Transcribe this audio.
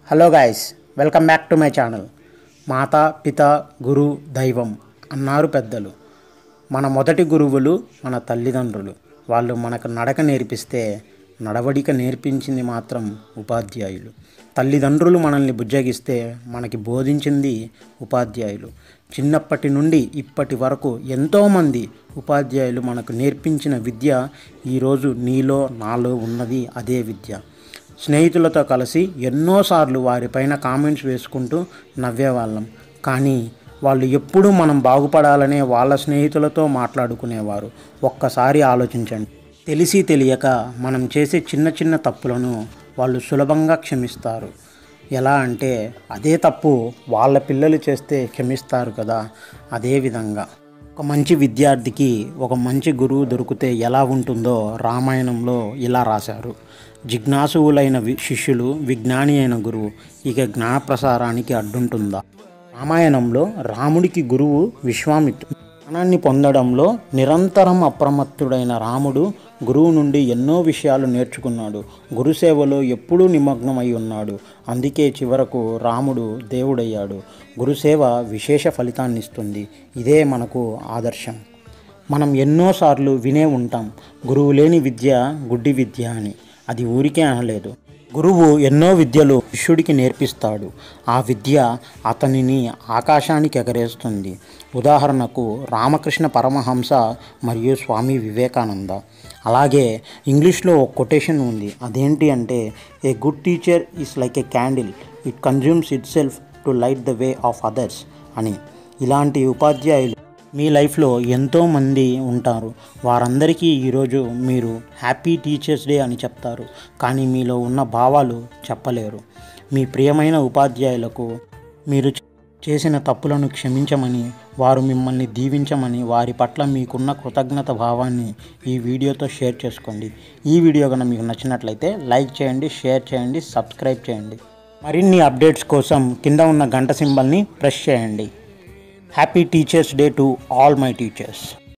hello guys welcome back to my channel మాత పిత గురు దైవం అన్నారు పెద్దలు మన మొదటి గురువులు మన తల్లిదండ్రులు వాళ్ళు మనకు నడక నేర్పిస్తే నడవడిక నేర్పించింది మాత్రం ఉపాధ్యాయులు తల్లిదండ్రులు మనల్ని బుజ్జగిస్తే మనకి బోధించింది ఉపాధ్యాయులు చిన్నప్పటి నుండి ఇప్పటి వరకు ఎంతోమంది ఉపాధ్యాయులు మనకు నేర్పించిన విద్య ఈరోజు నీలో నాలో ఉన్నది అదే విద్య స్నేహితులతో కలిసి ఎన్నోసార్లు వారిపైన కామెంట్స్ వేసుకుంటూ నవ్వేవాళ్ళం కానీ వాళ్ళు ఎప్పుడూ మనం బాగుపడాలనే వాళ్ళ స్నేహితులతో మాట్లాడుకునేవారు ఒక్కసారి ఆలోచించండి తెలిసి తెలియక మనం చేసే చిన్న చిన్న తప్పులను వాళ్ళు సులభంగా క్షమిస్తారు ఎలా అంటే అదే తప్పు వాళ్ళ పిల్లలు చేస్తే క్షమిస్తారు కదా అదే విధంగా ఒక మంచి విద్యార్థికి ఒక మంచి గురువు దొరికితే ఎలా ఉంటుందో రామాయణంలో ఇలా రాశారు జిజ్ఞాసువులైన వి- శిష్యులు విజ్ఞాని అయిన గురువు ఇక జ్ఞానప్రసారానికి అడ్డుంటుందా రామాయణంలో రాముడికి గురువు విశ్వామిత్రుడు జ్ఞానాన్ని పొందడంలో నిరంతరం అప్రమత్తుడైన రాముడు గురువు నుండి ఎన్నో విషయాలు నేర్చుకున్నాడు గురుసేవలో ఎప్పుడూ నిమగ్నమై ఉన్నాడు అందుకే చివరకు రాముడు దేవుడయ్యాడు గురుసేవ విశేష ఫలితాన్ని ఇస్తుంది ఇదే మనకు ఆదర్శం మనం ఎన్నోసార్లు వినే ఉంటాం గురువు లేని విద్య గుడ్డి విద్య అని అది ఊరికే అనలేదు గురువు ఎన్నో విద్యలు శిష్యుడికి నేర్పిస్తాడు ఆ విద్య అతనిని ఆకాశానికి ఎగరేస్తుంది ఉదాహరణకు రామకృష్ణ పరమహంస మరియు స్వామి వివేకానంద అలాగే ఇంగ్లీష్లో ఒక కొటేషన్ ఉంది అదేంటి అంటే a good teacher is like a candle it consumes itself to light the way of others అని ఇలాంటి ఉపాధ్యాయులు మీ లైఫ్లో ఎంతోమంది ఉంటారు వారందరికీ ఈరోజు మీరు హ్యాపీ టీచర్స్ డే అని చెప్తారు కానీ మీలో ఉన్న భావాలు చెప్పలేరు మీ ప్రియమైన ఉపాధ్యాయులకు మీరు చేసిన తప్పులను క్షమించమని వారు మిమ్మల్ని దీవించమని వారి పట్ల మీకున్న కృతజ్ఞత భావాన్ని ఈ వీడియోతో షేర్ చేసుకోండి ఈ వీడియో కనుక మీకు నచ్చినట్లయితే లైక్ చేయండి షేర్ చేయండి సబ్స్క్రైబ్ చేయండి మరిన్ని అప్డేట్స్ కోసం కింద ఉన్న గంట సింబల్ని ప్రెస్ చేయండి happy teachers day to all my teachers